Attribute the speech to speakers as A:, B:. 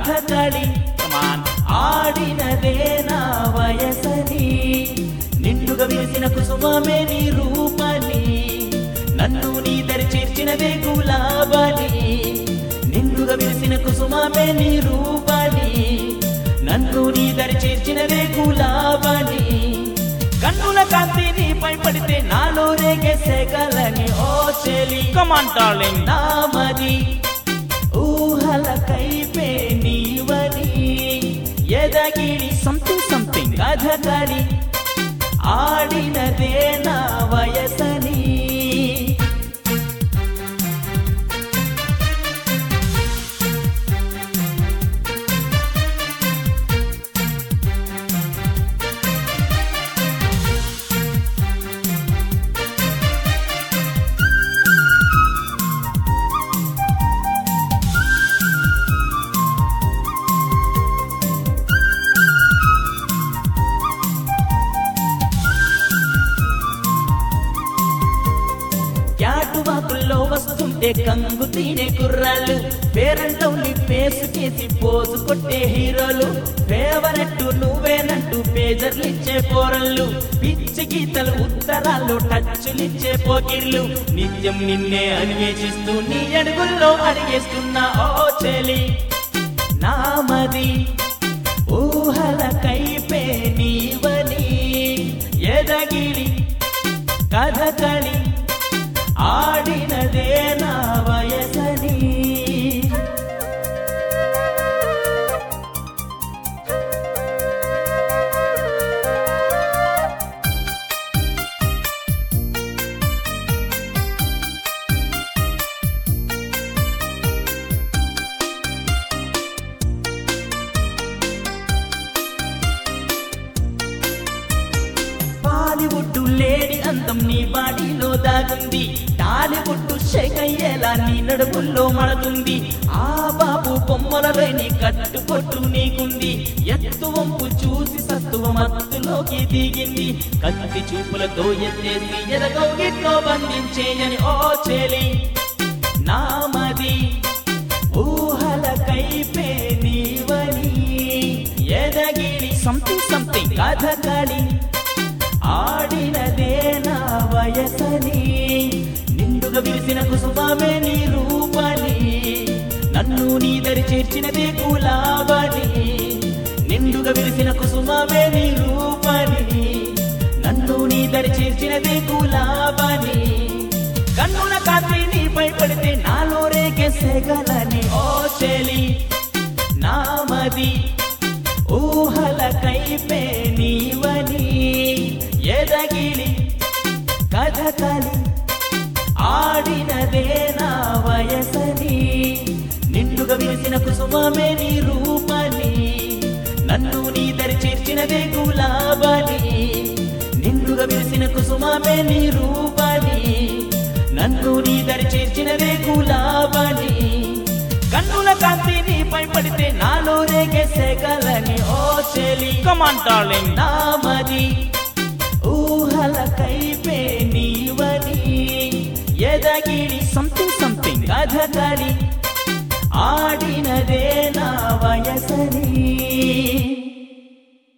A: కథకళి
B: కమాన్
A: ఆడినదే నా వయసని నిండుగా విరిసిన కుసుమమే నీ రూపని నన్ను నీ దరి చేర్చినదే గులాబని నిండుగా విరిసిన కుసుమమే నీ రూపని నన్ను నీ దరి చేర్చినదే గులాబని కన్నుల కాంతి నీపై పడితే నాలో రేగే సెగలని ఓ చెలి
B: కమాన్ డార్లింగ్
A: నామది ఊహల కైపే నీవని ఎదగిడి
B: సంథింగ్ సంథింగ్
A: కథకళి ఆడినదే నా వయసని క్యాటువాకుల్లో వస్తుంటే కంగు తినే కుర్రాళ్ళు పేరంటౌలి పేసుకేసి పోజు కొట్టే హీరోలు ఫేవరెట్ నువ్వేనంటూ పేజర్లిచ్చే పోరళ్ళు పిచ్చి గీతలు ఉత్తరాల్లో టచ్చులిచ్చే పోకిర్లు నిత్యం నిన్నే అన్వేషిస్తూ నీ అడుగుల్లో అడిగేస్తున్నా ఓ చెలి నామది ఊహల కైపే నీవని ఎదగిలి కథకళి ఆడినదే నా వయసని బాలీవుడ్ లేడి అందం నీ బాడీలో దాగుంది టాలీవుడ్ షేక్ అయ్యేలా నీ నడుముల్లో మడుతుంది ఆ బాబు బొమ్మలలో నీ కట్టుకొట్టు నీకుంది ఎత్తు వంపు చూసి సత్తువ మత్తులోకి దిగింది కత్తి చూపులతో ఎత్తేసి ఎదగౌగిట్లో బంధించేయని ఓ చెలి నామది ఊహల కైపే నీవని ఎదగిరి
B: సంథింగ్ సంథింగ్
A: కథకళి ఆడినదే నా వయసని నిండుగా విరిసిన కుసుమమే నీ రూపని నన్ను నీ దరి చేర్చినదే గులాబని నిండుగా విరిసిన కుసుమమే నీ రూపని నన్ను నీ దరి చేర్చినదే గులాబని కన్నుల కాంతి నీపై పడితే నాలో రేగే సెగలని ఓ చెలి నామది ఊహల కైపే నీవని ఎదగిలి కథకలి ఆడినదే నా వయసని నిండుగా విరిసిన కుసుమమే నీ రూపని నన్ను నీ దరి చేర్చినదే గులాబని నిండుగా విరిసిన కుసుమమే నీ రూపని నన్ను నీ దరి చేర్చినదే గులాబని కన్నుల కాంతి నీపై పడితే నాలో రేగే సెగలని ఓ చెలి
B: కమాన్ డార్లింగ్
A: నామది ఊహల కైపే నీవని ఎదగిడి
B: సంథింగ్ సంథింగ్
A: కథకళి ఆడినదే నా వయసని